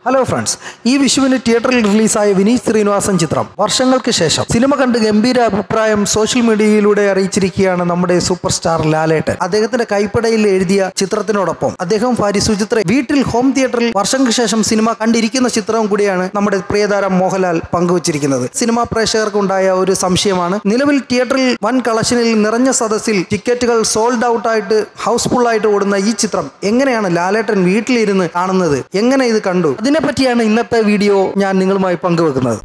hello friends ഈ വിഷുവിന് തിയേറ്ററിൽ റിലീസായ വിനീത് ശ്രീനിവാസൻ ചിത്രം വർഷങ്ങൾക്ക് ശേഷം സിനിമ കണ്ട് ഗംഭീര അഭിപ്രായം സോഷ്യൽ മീഡിയയിലൂടെ അറിയിച്ചിരിക്കുകയാണ് നമ്മുടെ സൂപ്പർ സ്റ്റാർ ലാലേട്ടൻ അദ്ദേഹത്തിന്റെ കൈപ്പടയിൽ എഴുതിയ ചിത്രത്തിനോടൊപ്പം അദ്ദേഹം ഭാര്യ സുചിത്ര വീട്ടിൽ ഹോം തിയേറ്ററിൽ വർഷങ്ങൾക്ക് ശേഷം സിനിമ കണ്ടിരിക്കുന്ന ചിത്രവും കൂടിയാണ് നമ്മുടെ പ്രിയതാരം മോഹൻലാൽ പങ്കുവച്ചിരിക്കുന്നത് സിനിമാ പ്രേക്ഷകർക്കുണ്ടായ ഒരു സംശയമാണ് നിലവിൽ തിയേറ്ററിൽ വൻ കളക്ഷനിൽ നിറഞ്ഞ സദസ്സിൽ ടിക്കറ്റുകൾ സോൾഡ് ഔട്ട് ആയിട്ട് ഹൗസ്ഫുൾ ആയിട്ട് ഓടുന്ന ഈ ചിത്രം എങ്ങനെയാണ് ലാലേട്ടൻ വീട്ടിലിരുന്ന് കാണുന്നത് എങ്ങനെ ഇത് കണ്ടു അതിനെപ്പറ്റിയാണ് ഇന്നത്തെ വീഡിയോ ഞാൻ നിങ്ങളുമായി പങ്കുവെക്കുന്നത്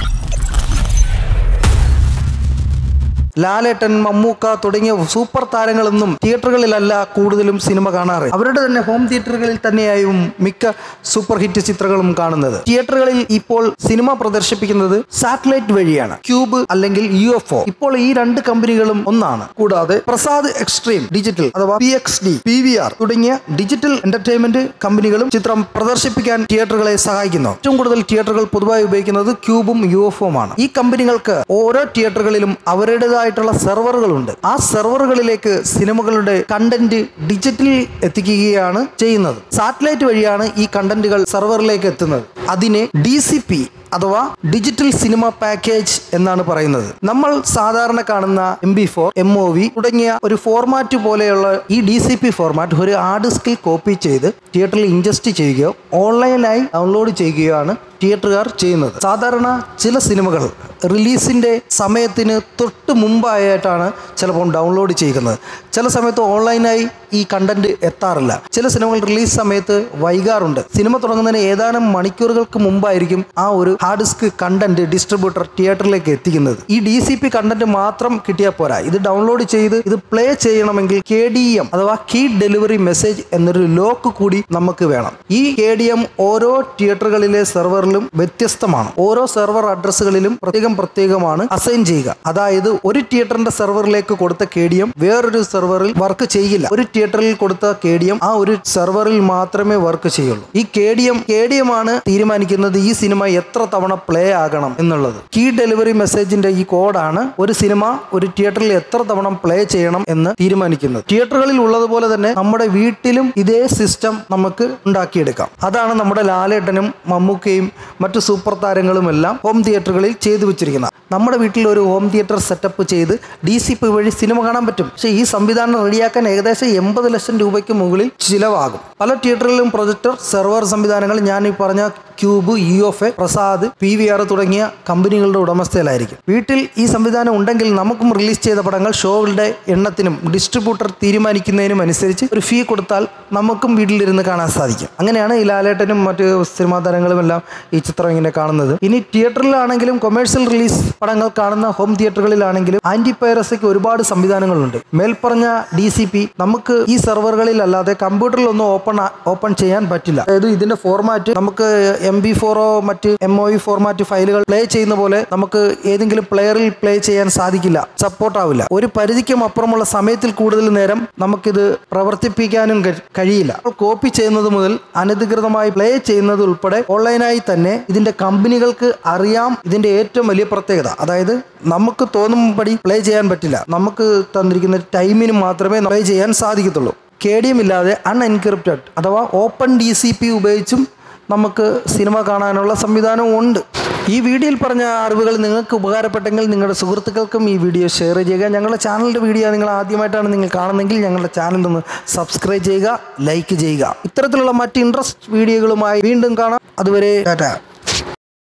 ലാലേട്ടൻ മമ്മൂക്ക തുടങ്ങിയ സൂപ്പർ താരങ്ങളൊന്നും തിയേറ്ററുകളിലല്ല കൂടുതലും സിനിമ കാണാറ് അവരുടെ തന്നെ ഹോം തിയേറ്ററുകളിൽ തന്നെയായും മിക്ക സൂപ്പർ ഹിറ്റ് ചിത്രങ്ങളും കാണുന്നത് തിയേറ്ററുകളിൽ ഇപ്പോൾ സിനിമ പ്രദർശിപ്പിക്കുന്നത് സാറ്റലൈറ്റ് വഴിയാണ് ക്യൂബ് അല്ലെങ്കിൽ യു എഫ് ഒ ഇപ്പോൾ ഈ രണ്ട് കമ്പനികളും ഒന്നാണ് കൂടാതെ പ്രസാദ് എക്സ്ട്രീം ഡിജിറ്റൽ അഥവാ P X D P V R തുടങ്ങിയ ഡിജിറ്റൽ എന്റർടൈൻമെന്റ് കമ്പനികളും ചിത്രം പ്രദർശിപ്പിക്കാൻ തിയേറ്ററുകളെ സഹായിക്കുന്നു ഏറ്റവും കൂടുതൽ തിയേറ്ററുകൾ പൊതുവായി ഉപയോഗിക്കുന്നത് ക്യൂബും യു എഫ് ഒമാണ് ഈ കമ്പനികൾക്ക് ഓരോ തിയേറ്ററുകളിലും അവരുടേതായിട്ടുള്ള സെർവറുകളുണ്ട് ആ സെർവറുകളിലേക്ക് സിനിമകളുടെ കണ്ടന്റ് ഡിജിറ്റലിൽ എത്തിക്കുകയാണ് ചെയ്യുന്നത് സാറ്റലൈറ്റ് വഴിയാണ് ഈ കണ്ടന്റുകൾ സെർവറിലേക്ക് എത്തുന്നത് അതിനെ ഡി സി പി അഥവാ ഡിജിറ്റൽ സിനിമ പാക്കേജ് എന്നാണ് പറയുന്നത് നമ്മൾ സാധാരണ കാണുന്ന M B four M O V തുടങ്ങിയ ഒരു ഫോർമാറ്റ് പോലെയുള്ള ഈ ഡി സി പി ഫോർമാറ്റ് ഒരു ഹാർഡ് ഡിസ്കിൽ കോപ്പി ചെയ്ത് തിയേറ്ററിൽ ഇൻജസ്റ്റ് ചെയ്യുകയോ ഓൺലൈനായി ഡൗൺലോഡ് ചെയ്യുകയാണ് തിയേറ്ററുകാർ ചെയ്യുന്നത് സാധാരണ ചില സിനിമകൾ റിലീസിൻ്റെ സമയത്തിന് തൊട്ട് മുമ്പായിട്ടാണ് ചിലപ്പോൾ ഡൗൺലോഡ് ചെയ്യുന്നത് ചില സമയത്ത് ഓൺലൈനായി ഈ കണ്ടന്റ് എത്താറില്ല ചില സിനിമകൾ റിലീസ് സമയത്ത് വൈകാറുണ്ട് സിനിമ തുടങ്ങുന്നതിന് ഏതാനും മണിക്കൂറുകൾക്ക് മുമ്പായിരിക്കും ആ ഒരു ഹാർഡ് ഡിസ്ക് കണ്ടന്റ് ഡിസ്ട്രിബ്യൂട്ടർ തിയേറ്ററിലേക്ക് എത്തിക്കുന്നത് ഈ ഡി സി പി കണ്ടന്റ് മാത്രം കിട്ടിയാൽ പോരാ ഇത് ഡൗൺലോഡ് ചെയ്ത് ഇത് പ്ലേ ചെയ്യണമെങ്കിൽ കെ ഡി എം അഥവാ കീ ഡെലിവറി മെസ്സേജ് എന്നൊരു ലോക്ക് കൂടി നമുക്ക് വേണം ഈ കെ ഡി എം ഓരോ തിയേറ്ററുകളിലെ സെർവറിലും വ്യത്യസ്തമാണ് ഓരോ സെർവർ അഡ്രസ്സുകളിലും പ്രത്യേകം പ്രത്യേകമാണ് അസൈൻ ചെയ്യുക അതായത് ഒരു തിയേറ്ററിന്റെ സെർവറിലേക്ക് കൊടുത്ത കെ ഡി എം വേറൊരു സെർവറിൽ വർക്ക് ചെയ്യില്ല ഒരു തിയേറ്ററിൽ കൊടുത്ത കെ ഡി എം ആ ഒരു സെർവറിൽ മാത്രമേ വർക്ക് ചെയ്യുള്ളൂ ഈ K D M K D M ആണ് തീരുമാനിക്കുന്നത് ഈ സിനിമ എത്ര തവണ പ്ലേ ആകണം എന്നുള്ളത് കീ ഡെലിവറി മെസ്സേജിന്റെ ഈ കോഡാണ് ഒരു സിനിമ ഒരു തിയേറ്ററിൽ എത്ര തവണ പ്ലേ ചെയ്യണം എന്ന് തീരുമാനിക്കുന്നത് തിയേറ്ററുകളിൽ ഉള്ളതുപോലെ തന്നെ നമ്മുടെ വീട്ടിലും ഇതേ സിസ്റ്റം നമുക്ക് ഉണ്ടാക്കിയെടുക്കാം അതാണ് നമ്മുടെ ലാലേട്ടനും മമ്മൂക്കയും മറ്റു സൂപ്പർ താരങ്ങളുമെല്ലാം ഹോം തിയേറ്ററുകളിൽ ചെയ്തു വെച്ചിരിക്കുന്നത് നമ്മുടെ വീട്ടിൽ ഒരു ഹോം തിയേറ്റർ സെറ്റപ്പ് ചെയ്ത് ഡി സി പി വഴി സിനിമ കാണാൻ പറ്റും പക്ഷേ ഈ സംവിധാനം റെഡിയാക്കാൻ ഏകദേശം എൺപത് ലക്ഷം രൂപയ്ക്ക് മുകളിൽ ചിലവാകും പല തിയേറ്ററിലും പ്രൊജക്ടർ സെർവർ സംവിധാനങ്ങൾ ഞാൻ ഈ പറഞ്ഞ Qube U F A Prasad P V R തുടങ്ങിയ കമ്പനികളുടെ ഉടമസ്ഥയിലായിരിക്കും വീട്ടിൽ ഈ സംവിധാനം ഉണ്ടെങ്കിൽ നമുക്കും റിലീസ് ചെയ്ത പടങ്ങൾ ഷോകളുടെ എണ്ണത്തിനും ഡിസ്ട്രിബ്യൂട്ടർ തീരുമാനിക്കുന്നതിനും അനുസരിച്ച് ഒരു ഫീ കൊടുത്താൽ നമുക്കും വീട്ടിലിരുന്ന് കാണാൻ സാധിക്കും അങ്ങനെയാണ് ഈ ലാലേട്ടനും മറ്റ് സിനിമാ താരങ്ങളും എല്ലാം ഈ ചിത്രം ഇങ്ങനെ കാണുന്നത് ഇനി തിയേറ്ററിലാണെങ്കിലും കൊമേഴ്സ്യൽ റിലീസ് പടങ്ങൾ കാണുന്ന ഹോം തിയേറ്ററുകളിലാണെങ്കിലും ആന്റി പൈറസിക്ക് ഒരുപാട് സംവിധാനങ്ങളുണ്ട് മേൽപ്പറഞ്ഞ ഡി സി പി നമുക്ക് ഈ സെർവറുകളിൽ അല്ലാതെ കമ്പ്യൂട്ടറിൽ ഒന്നും ഓപ്പൺ ഓപ്പൺ ചെയ്യാൻ പറ്റില്ല അതായത് ഇതിന്റെ ഫോർമാറ്റ് നമുക്ക് എം ബി ഫോറോ മറ്റ് എം ഒ ഫോർമാറ്റ് ഫയലുകൾ പ്ലേ ചെയ്യുന്ന പോലെ നമുക്ക് ഏതെങ്കിലും പ്ലെയറിൽ പ്ലേ ചെയ്യാൻ സാധിക്കില്ല സപ്പോർട്ട് ആവില്ല ഒരു പരിധിക്കും അപ്പുറമുള്ള സമയത്തിൽ കൂടുതൽ നേരം നമുക്കിത് പ്രവർത്തിപ്പിക്കാനും കഴി- കഴിയില്ല അപ്പോൾ കോപ്പി ചെയ്യുന്നത് മുതൽ അനധികൃതമായി പ്ലേ ചെയ്യുന്നത് ഉൾപ്പെടെ ഓൺലൈനായി തന്നെ ഇതിന്റെ കമ്പനികൾക്ക് അറിയാം ഇതിന്റെ ഏറ്റവും വലിയ പ്രത്യേകത അതായത് നമുക്ക് തോന്നുമ്പടി പ്ലേ ചെയ്യാൻ പറ്റില്ല നമുക്ക് തന്നിരിക്കുന്ന ടൈമിന് മാത്രമേ പ്ലേ ചെയ്യാൻ സാധിക്കത്തുള്ളൂ കെ ഡി എം ഇല്ലാതെ അൺഎൻക്രിപ്റ്റഡ് അഥവാ ഓപ്പൺ ഡി സി പി ഉപയോഗിച്ചും നമുക്ക് സിനിമ കാണാനുള്ള സംവിധാനവും ഉണ്ട് ഈ വീഡിയോയിൽ പറഞ്ഞ അറിവുകൾ നിങ്ങൾക്ക് ഉപകാരപ്പെട്ടെങ്കിൽ നിങ്ങളുടെ സുഹൃത്തുക്കൾക്കും ഈ വീഡിയോ ഷെയർ ചെയ്യുക ഞങ്ങളുടെ ചാനലിൻ്റെ വീഡിയോ നിങ്ങൾ ആദ്യമായിട്ടാണ് നിങ്ങൾ കാണുന്നതെങ്കിൽ ഞങ്ങളുടെ ചാനൽ ഒന്ന് സബ്സ്ക്രൈബ് ചെയ്യുക ലൈക്ക് ചെയ്യുക ഇത്തരത്തിലുള്ള മറ്റ് ഇൻട്രസ്റ്റ് വീഡിയോകളുമായി വീണ്ടും കാണാം അതുവരെ ടാറ്റ